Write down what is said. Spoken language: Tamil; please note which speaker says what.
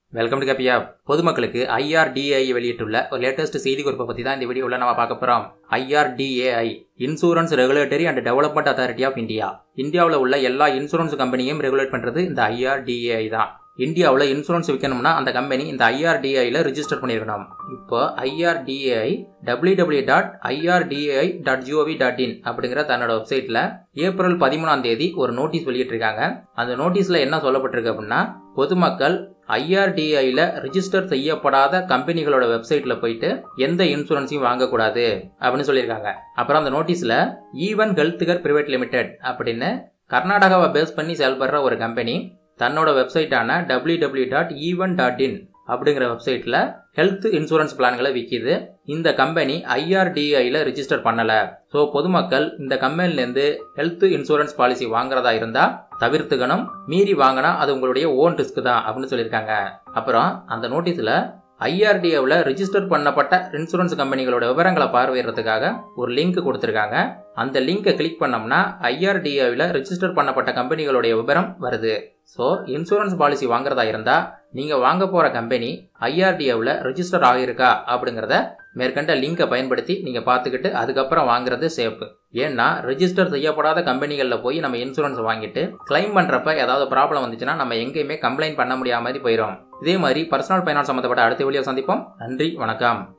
Speaker 1: வெல்கம் டு கப்பியா பொதுமக்களுக்கு ஐஆர்டிஏஐ வெளியிட்டுள்ள ஒரு லேட்டஸ்ட் செய்தி குறிப்பை பற்றி தான் இந்த வீடியோவில் நம்ம பார்க்க போகிறோம் IRDAI insurance regulatory and development authority of India இந்தியாவில் உள்ள எல்லா இன்சூரன்ஸ் கம்பெனியும் ரெகுலேட் பண்ணுறது இந்த ஐஆர்டிஏஐ தான் இந்தியாவில் இன்சூரன்ஸ் விற்கணும்னா அந்த கம்பெனி இந்த ஐஆர்டிஐயில் ரிஜிஸ்டர் பண்ணியிருக்கணும் இப்போ IRDAI W W dot IRDAI dot GOV dot in அப்படிங்கிற தன்னோட வெப்சைட்டில் ஏப்ரல் பதிமூணாம் தேதி ஒரு நோட்டீஸ் வெளியிட்டிருக்காங்க அந்த நோட்டீஸில் என்ன சொல்லப்பட்டிருக்கு அப்படின்னா பொதுமக்கள் ஐஆர்டிஐயில் ரிஜிஸ்டர் செய்யப்படாத கம்பெனிகளோட வெப்சைட்டில் போயிட்டு எந்த இன்சூரன்ஸையும் வாங்கக்கூடாது அப்படின்னு சொல்லியிருக்காங்க அப்புறம் அந்த நோட்டீஸில் even health care private limited அப்படின்னு கர்நாடகாவை பேஸ் பண்ணி செயல்படுற ஒரு கம்பெனி தன்னோட வெப்சைட்டான W W dot even dot in அப்படிங்கிற வெப்சைட்டில் ஹெல்த் இன்சூரன்ஸ் பிளான்களை விற்கிது இந்த கம்பெனி ஐஆர்டிஐயில் ரிஜிஸ்டர் பண்ணலை ஸோ பொதுமக்கள் இந்த கம்பெனிலேருந்து ஹெல்த் இன்சூரன்ஸ் பாலிசி வாங்குறதா இருந்தால் தவிர்த்துக்கணும் மீறி வாங்கினா அது உங்களுடைய ஓன் ரிஸ்க் தான் அப்படின்னு சொல்லியிருக்காங்க அப்புறம் அந்த நோட்டீஸில் ஐஆர்டிஏவில் ரிஜிஸ்டர் பண்ணப்பட்ட இன்சூரன்ஸ் கம்பெனிகளோட விவரங்களை பார்வையிடுறதுக்காக ஒரு லிங்க் கொடுத்துருக்காங்க அந்த லிங்கை கிளிக் பண்ணோம்னா ஐஆர்டிஏவில் ரிஜிஸ்டர் பண்ணப்பட்ட கம்பெனிகளுடைய விவரம் வருது ஸோ இன்சூரன்ஸ் பாலிசி வாங்குறதா இருந்தால் நீங்கள் வாங்க போகிற கம்பெனி ஐஆர்டிஏவில் ரிஜிஸ்டர் ஆகியிருக்கா அப்படிங்கிறத மேற்கண்ட லிங்கை பயன்படுத்தி நீங்கள் பார்த்துக்கிட்டு அதுக்கப்புறம் வாங்குறது சேஃப் ஏன்னா ரிஜிஸ்டர் செய்யப்படாத கம்பெனிகளில் போய் நம்ம இன்சூரன்ஸ் வாங்கிட்டு கிளைம் பண்ணுறப்ப ஏதாவது ப்ராப்ளம் வந்துச்சுன்னா நம்ம எங்கேயுமே கம்ப்ளைண்ட் பண்ண முடியாத மாதிரி போயிடும் இதே மாதிரி பர்சனல் ஃபைனான்ஸ் சம்மந்தப்பட்ட அடுத்த வீடியோ சந்திப்போம் நன்றி வணக்கம்